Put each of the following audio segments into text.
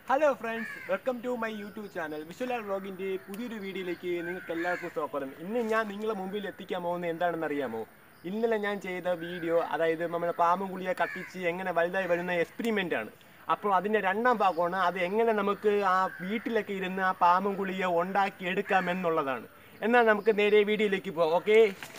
Hello friends welcome to my YouTube channel വിഷ്വലാൽ വ്ളോഗിൻ്റെ പുതിയൊരു വീഡിയോയിലേക്ക് നിങ്ങൾക്ക് എല്ലാവർക്കും സ്വാഗതം ഇന്ന് ഞാൻ നിങ്ങളെ മുമ്പിൽ എത്തിക്കാൻ പോകുന്നത് എന്താണെന്ന് അറിയാമോ ഇന്നലെ ഞാൻ ചെയ്ത വീഡിയോ അതായത് നമ്മുടെ പാമ്പും ഗുളിയെ കത്തിച്ച് എങ്ങനെ വലുതായി വരുന്ന എക്സ്പെരിമെൻ്റ് ആണ് അപ്പോൾ അതിൻ്റെ രണ്ടാം ഭാഗമാണ് അത് എങ്ങനെ നമുക്ക് ആ വീട്ടിലൊക്കെ ഇരുന്ന് ആ പാമ്പും ഗുളിയെ ഉണ്ടാക്കി എടുക്കാം എന്നുള്ളതാണ് എന്നാൽ നമുക്ക് നേരെ വീഡിയോയിലേക്ക് പോകാം ഓക്കെ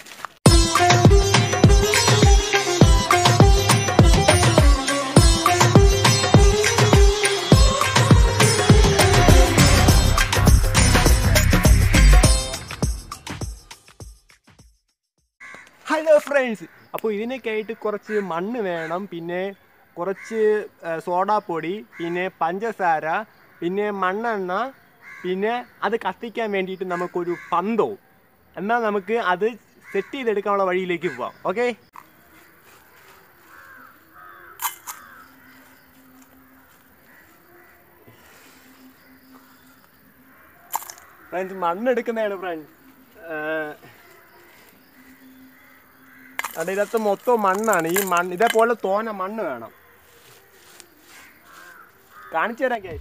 ഹലോ ഫ്രണ്ട്സ് അപ്പോൾ ഇതിനൊക്കെ ആയിട്ട് കുറച്ച് മണ്ണ് വേണം പിന്നെ കുറച്ച് സോഡാപ്പൊടി പിന്നെ പഞ്ചസാര പിന്നെ മണ്ണെണ്ണ പിന്നെ അത് കത്തിക്കാൻ വേണ്ടിയിട്ട് നമുക്കൊരു പന്തവും എന്നാൽ നമുക്ക് അത് സെറ്റ് ചെയ്തെടുക്കാനുള്ള വഴിയിലേക്ക് പോവാം ഓക്കെ ഫ്രണ്ട്സ് മണ്ണെടുക്കുന്നതാണ് ഫ്രണ്ട്സ് അത് ഇതിനകത്ത് മൊത്തം മണ്ണാണ് ഈ മണ്ണ് ഇതേപോലെ തോന മണ്ണ് വേണം കാണിച്ചു തരാം guys.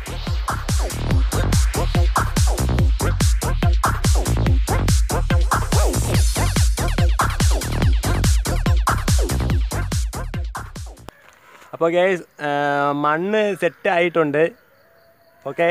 അപ്പോൾ ഗേസ് മണ്ണ് സെറ്റ് ആയിട്ടുണ്ട് ഓക്കെ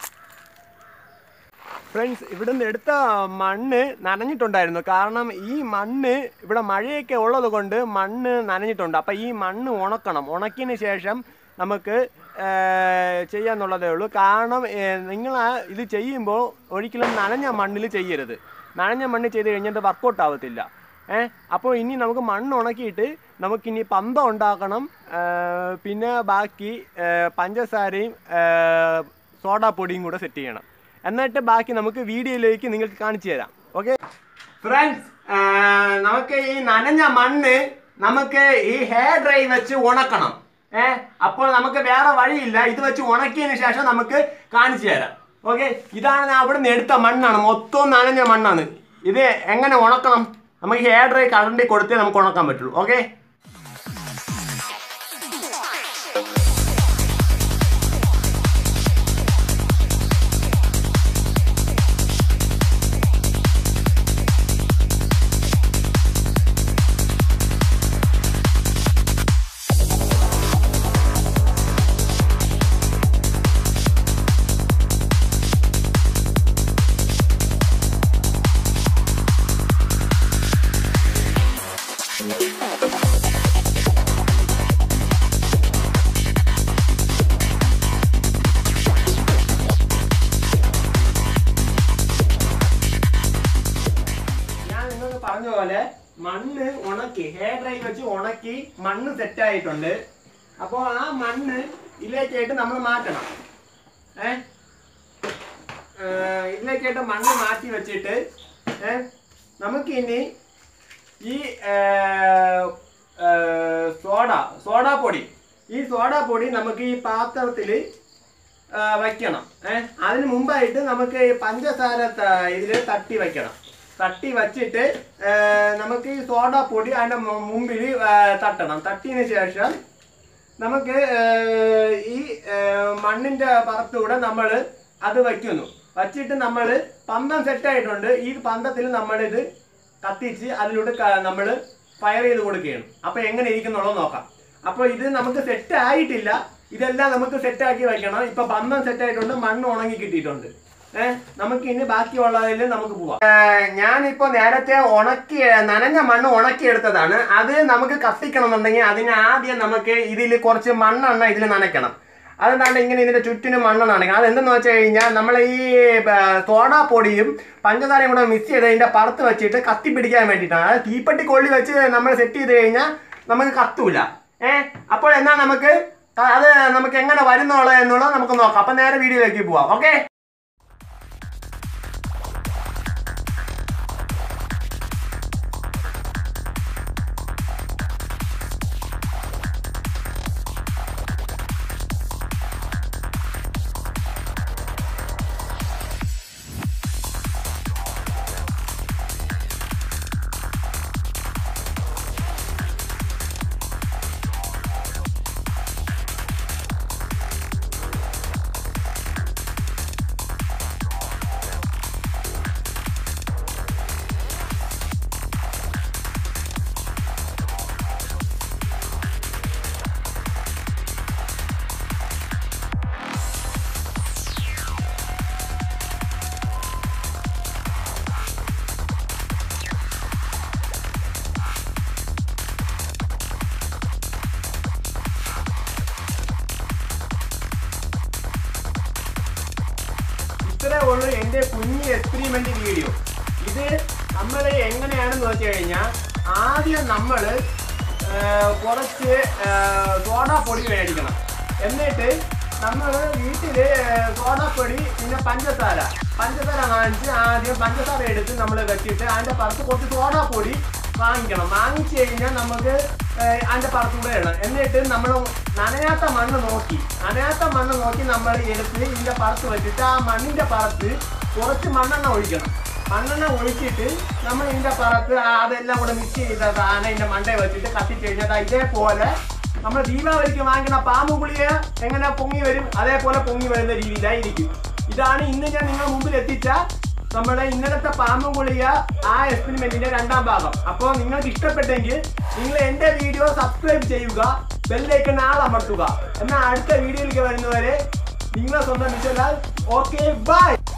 ഫ്രണ്ട്സ് ഇവിടുന്ന് എടുത്ത മണ്ണ് നനഞ്ഞിട്ടുണ്ടായിരുന്നു കാരണം ഈ മണ്ണ് ഇവിടെ മഴയൊക്കെ ഉള്ളത് കൊണ്ട് മണ്ണ് നനഞ്ഞിട്ടുണ്ട് അപ്പം ഈ മണ്ണ് ഉണക്കണം ഉണക്കിയതിന് ശേഷം നമുക്ക് ആ, ചെയ്യാന്നുള്ളതേ ഉള്ളൂ കാരണം നിങ്ങൾ ഇത് ചെയ്യുമ്പോൾ ഒരിക്കലും നനഞ്ഞ മണ്ണിൽ ചെയ്യരുത് നനഞ്ഞ മണ്ണിൽ ചെയ്ത് കഴിഞ്ഞാൽ അത് വർക്കൗട്ട് ആവത്തില്ല ഏ അപ്പോൾ ഇനി നമുക്ക് മണ്ണ് ഉണക്കിയിട്ട് നമുക്കിനി പന്തം ഉണ്ടാക്കണം ആ, പിന്നെ ബാക്കി ആ, പഞ്ചസാരയും ആ, സോഡാപ്പൊടിയും കൂടെ സെറ്റ് ചെയ്യണം എന്നിട്ട് ബാക്കി നമുക്ക് വീഡിയോയിലേക്ക് നിങ്ങൾക്ക് കാണിച്ചു തരാം ഓക്കെ ഫ്രണ്ട്സ് നമുക്ക് ഈ നനഞ്ഞ മണ്ണ് നമുക്ക് ഈ ഹെയർ ഡ്രൈ വെച്ച് ഉണക്കണം ഏ അപ്പോൾ നമുക്ക് വേറെ വഴിയില്ല ഇത് വെച്ച് ഉണക്കിയതിന് ശേഷം നമുക്ക് കാണിച്ചു തരാം ഓക്കെ ഇതാണ് ഞാൻ അവിടെ നിന്ന് എടുത്ത മണ്ണാണ് മൊത്തം നനഞ്ഞ മണ്ണാണ് ഇത് എങ്ങനെ ഉണക്കണം നമുക്ക് ഹെയർ ഡ്രൈ കറണ്ടി കൊടുത്തേ നമുക്ക് ഉണക്കാൻ പറ്റുള്ളൂ ഓക്കെ ഞാൻ നിങ്ങൾക്ക് പറഞ്ഞ പോലെ മണ്ണ് ഉണക്കി ഹെയർ ഡ്രൈ വെച്ച് ഉണക്കി മണ്ണ് സെറ്റ് ആയിട്ടുണ്ട് അപ്പോൾ ആ മണ്ണ് ഇതിലേക്കായിട്ട് നമ്മൾ മാറ്റണം ഏ ഏഹ് ഇതിലേക്കായിട്ട് മണ്ണ് മാറ്റി വെച്ചിട്ട് ഏ നമുക്കിനി ഈ ഏഹ്, ഏഹ്, സോഡ സോഡാ പൊടി ഈ സോഡാ പൊടി നമുക്ക് ഈ പാത്രത്തിൽ വയ്ക്കണം ഏഹ് അതിന് മുമ്പായിട്ട് നമുക്ക് ഈ പഞ്ചസാര ഇതിൽ തട്ടി വെക്കണം തട്ടി വച്ചിട്ട് ഏഹ്, നമുക്ക് ഈ സോഡാ പൊടി അതിൻ്റെ മുമ്പിൽ തട്ടണം തട്ടിയതിന് ശേഷം നമുക്ക് ഏഹ്, ഈ ഏഹ്, മണ്ണിന്റെ പുറത്തൂടെ നമ്മൾ അത് വയ്ക്കുന്നു വച്ചിട്ട് നമ്മൾ പന്തം സെറ്റ് ആയിട്ടുണ്ട് ഈ പന്തത്തിൽ നമ്മളിത് കത്തിച്ച് അതിലൂടെ നമ്മൾ ഫയർ ചെയ്ത് കൊടുക്കുകയാണ് അപ്പൊ എങ്ങനെ ഇരിക്കുന്നുള്ളത് നോക്കാം അപ്പൊ ഇത് നമുക്ക് സെറ്റ് ആയിട്ടില്ല ഇതെല്ലാം നമുക്ക് സെറ്റ് ആക്കി വെക്കണം ഇപ്പൊ പന്തം സെറ്റ് ആയിട്ടുണ്ട് മണ്ണ് ഉണങ്ങി കിട്ടിയിട്ടുണ്ട് ഏഹ് നമുക്ക് ഇനി ബാക്കിയുള്ളതിൽ നമുക്ക് പോവാം ഞാനിപ്പോ നേരത്തെ ഉണക്കി നനഞ്ഞ മണ്ണ് ഉണക്കിയെടുത്തതാണ് അത് നമുക്ക് കത്തിക്കണം എന്നുണ്ടെങ്കിൽ അതിന് ആദ്യം നമുക്ക് ഇതിൽ കുറച്ച് മണ്ണെണ്ണ ഇതിൽ നനയ്ക്കണം അതെന്താണ്ട് ഇങ്ങനെ ഇതിന്റെ ചുറ്റിനും മണ്ണെണ്ണ നനയ്ക്കണം അതെന്തെന്ന് വെച്ച് കഴിഞ്ഞാൽ നമ്മൾ ഈ സോഡാ പൊടിയും പഞ്ചസാരയും കൂടെ മിക്സ് ചെയ്ത് അതിന്റെ പുറത്ത് വെച്ചിട്ട് കത്തി പിടിക്കാൻ വേണ്ടിയിട്ടാണ് അത് തീപ്പെട്ടി കൊള്ളി വെച്ച് നമ്മൾ സെറ്റ് ചെയ്ത് കഴിഞ്ഞാൽ നമുക്ക് കത്തൂല ഏഹ് അപ്പോൾ എന്നാൽ നമുക്ക് അത് നമുക്ക് എങ്ങനെ വരുന്നുള്ളത് എന്നുള്ളത് നമുക്ക് നോക്കാം അപ്പൊ നേരെ വീഡിയോയിലേക്ക് പോവാം ഓക്കെ ഇത്രേ ഉള്ളൂ എൻ്റെ കുഞ്ഞ് എക്സ്പെരിമെന്റ് വീഡിയോ ഇത് നമ്മൾ എങ്ങനെയാണെന്ന് വെച്ച് കഴിഞ്ഞാൽ ആദ്യം നമ്മൾ കുറച്ച് സോഡാപ്പൊടി മേടിക്കണം എന്നിട്ട് നമ്മൾ വീട്ടിൽ സോഡാപ്പൊടി പിന്നെ പഞ്ചസാര പഞ്ചസാര വാങ്ങിച്ച് ആദ്യം പഞ്ചസാര എടുത്ത് നമ്മൾ വെച്ചിട്ട് അതിൻ്റെ പുറത്ത് കുറച്ച് സോഡാപ്പൊടി വാങ്ങിക്കണം വാങ്ങിച്ചു കഴിഞ്ഞാൽ നമുക്ക് ഏഹ്, അതിൻ്റെ പുറത്ത് കൂടെ ഇടണം എന്നിട്ട് നമ്മൾ നനയാത്ത മണ്ണ് നോക്കി നനയാത്ത മണ്ണ് നോക്കി നമ്മൾ എടുത്ത് ഇതിൻ്റെ പുറത്ത് വെച്ചിട്ട് ആ മണ്ണിൻ്റെ പുറത്ത് കുറച്ച് മണ്ണെണ്ണ ഒഴിക്കണം മണ്ണെണ്ണ ഒഴിച്ചിട്ട് നമ്മൾ ഇതിൻ്റെ പുറത്ത് ആ അതെല്ലാം കൂടെ മിക്സ് ചെയ്ത സാധനം ഇതിൻ്റെ മണ്ടയിൽ വെച്ചിട്ട് കത്തിച്ച് കഴിഞ്ഞാൽ ദാ ഇതേപോലെ നമ്മൾ ദീപാവലിക്ക് വാങ്ങിക്കുന്ന പാമ്പ് ഗുളിക എങ്ങനെ പൊങ്ങി വരും അതേപോലെ പൊങ്ങി വരുന്ന രീതിയിലായിരിക്കും ഇതാണ് ഇന്ന് ഞാൻ നിങ്ങളുടെ മുമ്പിൽ എത്തിച്ച നമ്മുടെ ഇന്നലത്തെ പാമ്പ് ഗുളിക ആ എക്സ്പെരിമെന്റിന്റെ രണ്ടാം ഭാഗം അപ്പോൾ നിങ്ങൾക്ക് ഇഷ്ടപ്പെട്ടെങ്കിൽ നിങ്ങൾ എന്റെ വീഡിയോ സബ്സ്ക്രൈബ് ചെയ്യുക ബെല്ലൈക്കൺ ആൾ അമർത്തുക എന്നാൽ അടുത്ത വീഡിയോയിലേക്ക് വരുന്നവരെ നിങ്ങളെ സ്വന്തം വിശ്വലാൽ ഓക്കെ ബൈ